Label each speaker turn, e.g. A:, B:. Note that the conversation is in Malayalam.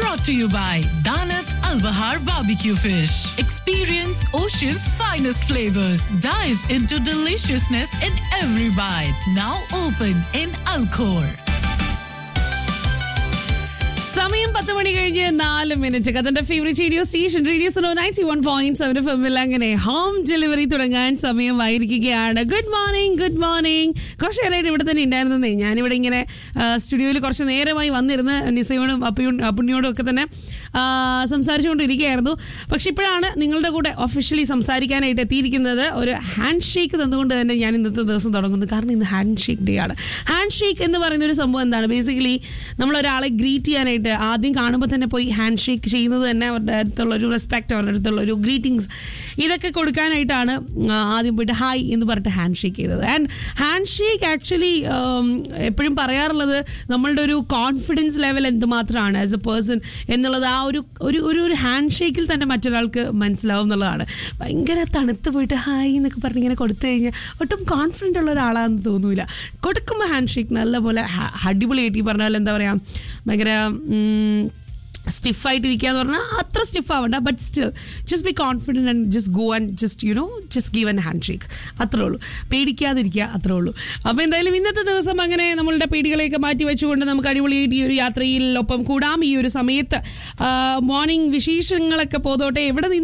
A: brought to you by Danat Al Bahar Barbecue Fish. Experience Ocean's finest flavors. Dive into deliciousness in every bite. Now open in Alcor.
B: സമയം പത്ത് മണി കഴിഞ്ഞ് നാല് മിനിറ്റ് കഥന്റെ favourite radio station radio so ninety one point seven ഫിമിൽ അങ്ങനെ ഹോം ഡെലിവറി തുടങ്ങാൻ സമയമായിരിക്കുകയാണ് ഗുഡ് മോർണിംഗ് ഗുഡ് മോർണിംഗ് കുറച്ച് നേരമായിട്ട് ഇവിടെ തന്നെ ഉണ്ടായിരുന്നേ ഞാനിവിടെ ഇങ്ങനെ സ്റ്റുഡിയോയിൽ കുറച്ച് നേരമായി വന്നിരുന്ന് നിസയോടും അപ്പിയോ അപ്പുണ്ണിയോടും ഒക്കെ തന്നെ ആ, സംസാരിച്ചുകൊണ്ടിരിക്കുകയായിരുന്നു പക്ഷെ ഇപ്പോഴാണ് നിങ്ങളുടെ കൂടെ ഒഫീഷ്യലി സംസാരിക്കാനായിട്ട് എത്തിയിരിക്കുന്നത് ഒരു ഹാൻഡ് ഷേക്ക് തന്നുകൊണ്ട് തന്നെ ഞാൻ ഇന്നത്തെ ദിവസം തുടങ്ങുന്നു കാരണം ഇന്ന് ഹാൻഡ് ഷേക്ക് ഡേ ആണ് ഹാൻഡ് ഷേക്ക് എന്ന് പറയുന്ന ഒരു സംഭവം എന്താണ് ബേസിക്കലി നമ്മൾ ഒരാളെ ഗ്രീറ്റ് ചെയ്യാനായിട്ട് ആദ്യം കാണുമ്പോൾ തന്നെ പോയി ഹാൻഡ് ഷേക്ക് ചെയ്യുന്നത് തന്നെ അവരുടെ അടുത്തുള്ള ഒരു റെസ്പെക്ട് അവരുടെ അടുത്തുള്ള ഒരു ഗ്രീറ്റിംഗ്സ് ഇതൊക്കെ കൊടുക്കാനായിട്ടാണ് ആ, ആദ്യം പോയിട്ട് ഹായ് എന്ന് പറഞ്ഞിട്ട് ഹാൻഡ് ഷേക്ക് ചെയ്തത് ആൻഡ് ഹാൻഡ് ഷേക്ക് ആക്ച്വലി എപ്പോഴും പറയാറുള്ളത് നമ്മളുടെ ഒരു കോൺഫിഡൻസ് ലെവൽ എന്തുമാത്രമാണ് ആസ് എ പേഴ്സൺ എന്നുള്ളത് ആ ഒരു ഒരു ഒരു ഒരു ഹാൻഡ് ഷേക്കിൽ തന്നെ മറ്റൊരാൾക്ക് മനസ്സിലാവും എന്നുള്ളതാണ് ഭയങ്കര തണുത്ത് പോയിട്ട് ഹായ് എന്നൊക്കെ പറഞ്ഞ് ഇങ്ങനെ കൊടുത്തു കഴിഞ്ഞാൽ ഒട്ടും കോൺഫിഡൻ്റ് ഉള്ള ഒരാളാണെന്ന് തോന്നൂല കൊടുക്കുമ്പോൾ ഹാൻഡ് ഷേക്ക് നല്ലപോലെ ഹ- അടിപൊളിയായിട്ട് ഈ പറഞ്ഞ പോലെ എന്താ പറയുക ഭയങ്കര സ്റ്റിഫായിട്ടിരിക്കുക എന്ന് പറഞ്ഞാൽ അത്ര സ്റ്റിഫ് ആവണ്ട but still just be confident and just go and just you know just give an hand shake അത്രേ ഉള്ളൂ പേടിക്കാതിരിക്കുക അത്രേ ഉള്ളൂ അപ്പോൾ എന്തായാലും ഇന്നത്തെ ദിവസം അങ്ങനെ നമ്മളുടെ പേടികളെയൊക്കെ മാറ്റി വെച്ചുകൊണ്ട് നമുക്ക് അടിപൊളിയായിട്ട് ഈ ഒരു യാത്രയിൽ ഒപ്പം കൂടാം ഈ ഒരു സമയത്ത് മോർണിംഗ് വിശേഷങ്ങളൊക്കെ പോതോട്ടെ എവിടെ നിന്ന്